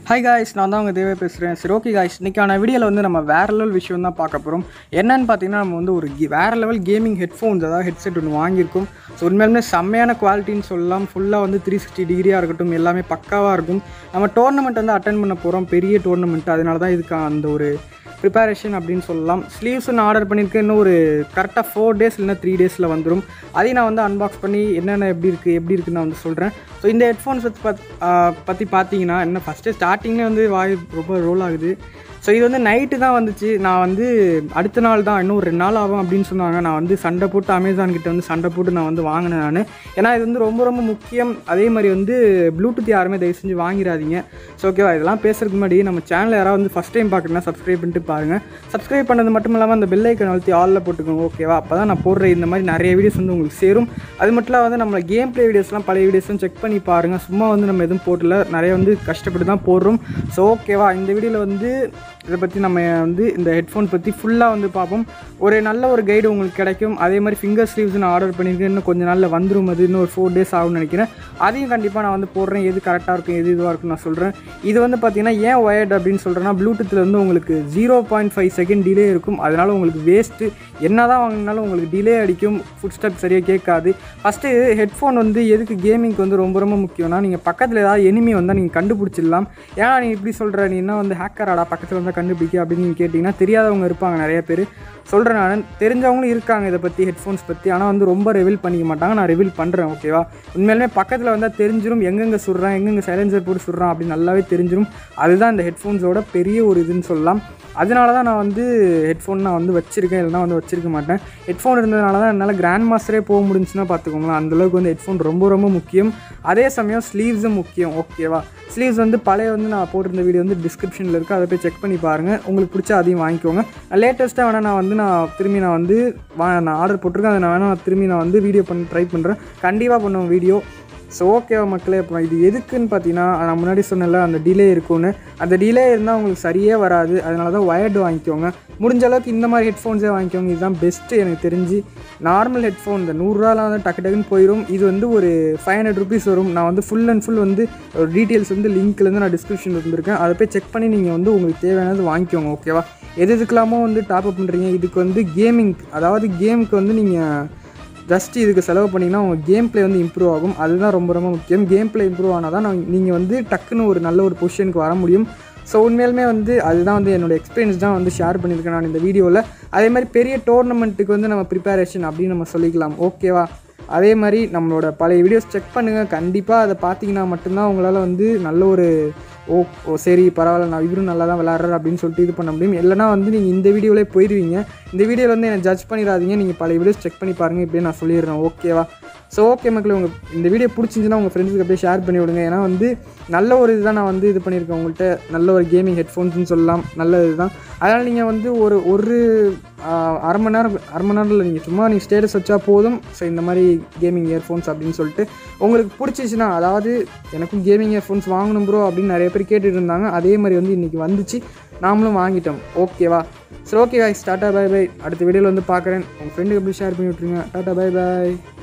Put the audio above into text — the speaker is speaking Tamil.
ஹாய் காய்ஸ் நான் தான் உங்கள் தேவை பேசுகிறேன் சரி ஓகே காய்ஸ் இன்றைக்கான வீடியோவில் வந்து நம்ம வேறு லெவல் விஷயம் தான் பார்க்க போகிறோம் என்னன்னு பார்த்தீங்கன்னா நம்ம வந்து ஒரு கி- வேறு லெவல் கேமிங் ஹெட்ஃபோன்ஸ் அதாவது ஹெட்செட் ஒன்று வாங்கியிருக்கோம் ஸோ உண்மையிலுமே செம்மையான குவாலிட்டின்னு சொல்லலாம் ஃபுல்லாக வந்து த்ரீ சிக்ஸ்டி டிகிரியாக இருக்கட்டும் எல்லாமே பக்காவாக இருக்கும் நம்ம டோர்னமெண்ட் வந்து அட்டன் பண்ண போகிறோம் பெரிய டோர்னமெண்ட் அதனால தான் இதுக்கு அந்த ஒரு ப்ரிப்பரேஷன் அப்படின்னு சொல்லலாம் ஸ்லீவ்ஸ் நான் ஆர்டர் பண்ணியிருக்கேன் இன்னும் ஒரு கரெக்டாக ஃபோர் டேஸ் இல்லைன்னா த்ரீ டேஸில் வந்துடும் அதையும் நான் வந்து அன்பாக்ஸ் பண்ணி என்னென்ன எப்படி இருக்குது எப்படி இருக்குன்னு நான் வந்து சொல்கிறேன் ஸோ இந்த ஹெட்ஃபோன்ஸ் பற்றி பத் பற்றி பார்த்தீங்கன்னா என்ன ஃபஸ்ட்டு ஸ்டார்டிங்லேயே வந்து வாய் ரொம்ப ரோல் ஆகுது ஸோ இது வந்து நைட்டு தான் வந்துச்சு நான் வந்து அடுத்த நாள் தான் இன்னும் ஒரு ரெண்டு நாள் ஆகும் அப்படின்னு சொன்னாங்க நான் வந்து சண்டை போட்டு அமேசான் கிட்ட வந்து சண்டை போட்டு நான் வந்து வாங்கினேன் நான் ஏன்னா இது வந்து ரொம்ப ரொம்ப முக்கியம் அதே மாதிரி வந்து ப்ளூடூத் யாருமே தயவு செஞ்சு வாங்கிடாதீங்க ஸோ ஓகேவா இதெல்லாம் பேசுறதுக்கு முன்னாடி நம்ம சேனல் யாராவது வந்து ஃபஸ்ட் டைம் பார்க்குறேன்னா சப்ஸ்கிரைப் பண்ணிட்டு பாருங்கள் சப்ஸ்கிரைப் பண்ணது மட்டும் இல்லாமல் அந்த பெல் ஐக்கன் அழுத்தி ஆலில் போட்டுக்கோங்க ஓகேவா அப்போ தான் நான் போடுற இந்த மாதிரி நிறைய வீடியோஸ் வந்து உங்களுக்கு சேரும் அது மட்டும் இல்லாம வந்து நம்ம கேம் ப்ளே வீடியோஸ்லாம் பழைய வீடியோஸ்லாம் செக் பண்ணி பாருங்கள் சும்மா வந்து நம்ம எதுவும் போடல நிறைய வந்து கஷ்டப்பட்டு தான் போடுறோம் ஸோ ஓகேவா இந்த வீடியோவில் வந்து இதை பற்றி நம்ம வந்து இந்த ஹெட்ஃபோன் பற்றி ஃபுல்லாக வந்து பார்ப்போம் ஒரு நல்ல ஒரு கைடு உங்களுக்கு கிடைக்கும் அதே மாதிரி ஃபிங்கர் ஸ்லீவ்ஸ் நான் ஆர்டர் பண்ணியிருக்கேன் இன்னும் கொஞ்சம் நாளில் வந்துரும் அது இன்னும் ஒரு ஃபோர் டேஸ் ஆகும்னு நினைக்கிறேன் அதையும் கண்டிப்பாக நான் வந்து போடுறேன் எது கரெக்டாக இருக்கும் எது இதுவாக இருக்கும் நான் சொல்கிறேன் இது வந்து பார்த்தீங்கன்னா ஏன் ஒயர்ட் அப்படின்னு சொல்கிறேன்னா ப்ளூடூத்தில் வந்து உங்களுக்கு zero point five second delay இருக்கும் அதனால் உங்களுக்கு வேஸ்ட்டு என்ன தான் வாங்கினாலும் உங்களுக்கு டிலே அடிக்கும் ஃபுட் ஸ்டெப் சரியாக கேட்காது ஃபஸ்ட்டு ஹெட்ஃபோன் வந்து எதுக்கு கேமிங்க்கு வந்து ரொம்ப ரொம்ப முக்கியம்னா நீங்கள் பக்கத்தில் ஏதாவது எனிமி வந்தால் நீங்கள் கண்டுபிடிச்சிடலாம் ஏன்னா நீ இப்படி சொல்கிற நீ என்ன வந்து ஹேக்கராடா பக்கத்தில் வந்தால் கண்டுபிடிக்க அப்படின்னு நீங்கள் கேட்டிங்கன்னா தெரியாதவங்க இருப்பாங்க நிறைய பேர் சொல்கிறேன் நான் தெரிஞ்சவங்களும் இருக்காங்க இதை பற்றி ஹெட்ஃபோன்ஸ் பற்றி ஆனால் வந்து ரொம்ப ரிவீல் பண்ணிக்க மாட்டாங்க நான் ரிவீல் பண்ணுறேன் ஓகேவா உண்மையிலுமே பக்கத்தில் வந்தால் தெரிஞ்சிரும் எங்கெங்கே சுடுறான் எங்கெங்கே சைலன்சர் போட்டு சுடுறான் அப்படின்னு நல்லாவே தெரிஞ்சிரும் அதுதான் இந்த ஹெட்ஃபோன்ஸோட பெரிய ஒரு இதுன்னு சொல்லலாம் அதனால தான் நான் வந்து ஹெட்ஃபோன் நான் வந்து வச்சிருக்கேன் இல்லைனா வந்து வச்சிருக்க மாட்டேன் ஹெட்ஃபோன் இருந்ததுனால தான் என்னால் கிராண்ட் மாஸ்டரே போக முடிஞ்சுன்னா பார்த்துக்கோங்களேன் அந்தளவுக்கு வந்து ஹெட்ஃபோன் ரொம்ப ரொம்ப முக்கியம் அதே சமயம் ஸ்லீவ்ஸும் முக்கியம் ஓகேவா ஸ்லீவ்ஸ் வந்து பழைய வந்து நான் போட்டிருந்த வீடியோ வந்து டிஸ்கிரிப்ஷனில் இருக்குது அதை போய் செக் பண்ணி பாருங்கள் உங்களுக்கு பிடிச்சா அதையும் வாங்கிக்கோங்க லேட்டஸ்ட்டாக வேணால் நான் வந்து நான் திரும்பி நான் வந்து வா நான் ஆர்டர் போட்டிருக்கேன் அதை நான் வேணால் நான் திரும்பி நான் வந்து வீடியோ பண்ண ட்ரை பண்ணுறேன் கண்டிப்பாக பண்ணுவேன் வீடியோ ஸோ ஓகேவா மக்களே இப்போ இது எதுக்குன்னு பார்த்தீங்கன்னா நான் முன்னாடி சொன்னல அந்த டிலே இருக்கும்னு அந்த டிலே இருந்தால் உங்களுக்கு சரியே வராது அதனால தான் ஒயர்டு வாங்கிக்கோங்க முடிஞ்ச அளவுக்கு இந்த மாதிரி ஹெட்ஃபோன்ஸே வாங்கிக்கோங்க இதுதான் பெஸ்ட்டு எனக்கு தெரிஞ்சு நார்மல் ஹெட்ஃபோன் இந்த நூறுரூவாலாம் வந்து டக்கு டக்குன்னு போயிடும் இது வந்து ஒரு ஃபைவ் ஹண்ட்ரட் ருபீஸ் வரும் நான் வந்து ஃபுல் அண்ட் ஃபுல் வந்து டீட்டெயில்ஸ் வந்து லிங்க்லேருந்து நான் டிஸ்கிரிப்ஷனில் இருந்திருக்கேன் அதை போய் செக் பண்ணி நீங்கள் வந்து உங்களுக்கு தேவையானது வாங்கிக்கோங்க ஓகேவா எது எதுக்கெல்லாமோ வந்து டாப் அப் பண்ணுறீங்க இதுக்கு வந்து கேமிங் அதாவது கேமுக்கு வந்து நீங்கள் ஜஸ்ட் இதுக்கு செலவு பண்ணிங்கன்னா உங்கள் கேம் ப்ளே வந்து இம்ப்ரூவ் ஆகும் அதுதான் ரொம்ப ரொம்ப முக்கியம் கேம் ப்ளே இம்ப்ரூவ் ஆனால் தான் நீங்கள் வந்து டக்குன்னு ஒரு நல்ல ஒரு பொசிஷனுக்கு வர முடியும் ஸோ உண்மையிலுமே வந்து அதுதான் வந்து என்னோட எக்ஸ்பீரியன்ஸ் தான் வந்து ஷேர் பண்ணியிருக்கேன் நான் இந்த வீடியோவில் அதே மாதிரி பெரிய டோர்னமெண்ட்டுக்கு வந்து நம்ம ப்ரிப்பரேஷன் அப்படின்னு நம்ம சொல்லிக்கலாம் ஓகேவா அதே மாதிரி நம்மளோட பழைய வீடியோஸ் செக் பண்ணுங்கள் கண்டிப்பாக அதை பார்த்தீங்கன்னா மட்டும்தான் உங்களால் வந்து நல்ல ஒரு ஓ ஓ சரி பரவாயில்ல நான் இவரும் நல்லா தான் விளாட்றாரு அப்படின்னு சொல்லிட்டு இது பண்ண முடியும் இல்லைனா வந்து நீங்கள் இந்த வீடியோவிலே போயிடுவீங்க இந்த வீடியோவில் வந்து என்னை ஜட்ஜ் பண்ணிடாதீங்க நீங்கள் பழைய வீடியோஸ் செக் பண்ணி பாருங்கள் இப்படியே நான் சொல்லிடுறேன் ஓகேவா ஸோ ஓகே மக்களே உங்கள் இந்த வீடியோ பிடிச்சிருந்துச்சுன்னா உங்கள் ஃப்ரெண்ட்ஸுக்கு அப்படியே ஷேர் பண்ணி விடுங்க ஏன்னா வந்து நல்ல ஒரு இதுதான் நான் வந்து இது பண்ணியிருக்கேன் உங்கள்கிட்ட நல்ல ஒரு கேமிங் ஹெட்ஃபோன்ஸ்னு சொல்லலாம் நல்ல இதுதான் அதனால் நீங்கள் வந்து ஒரு ஒரு ஆஹ், அரை மணி நேரம் அரை மணி நேரத்தில் நீங்கள் சும்மா நீங்கள் ஸ்டேட்டஸ் வச்சா போதும் ஸோ இந்த மாதிரி கேமிங் இயர்ஃபோன்ஸ் அப்படின்னு சொல்லிட்டு உங்களுக்கு பிடிச்சிச்சுன்னா அதாவது எனக்கும் கேமிங் இயர்ஃபோன்ஸ் வாங்கணும் ப்ரோ அப்படின்னு நிறைய பேர் கேட்டுட்டு இருந்தாங்க அதே மாதிரி வந்து இன்றைக்கி வந்துச்சு நாமளும் வாங்கிட்டோம் ஓகேவா சரி ஓகே guys டாட்டா பை பை அடுத்த வீடியோவில் வந்து பார்க்குறேன் உங்கள் ஃப்ரெண்டுக்கு எப்படி ஷேர் பண்ணி விட்ருங்க டாட்டா பை பை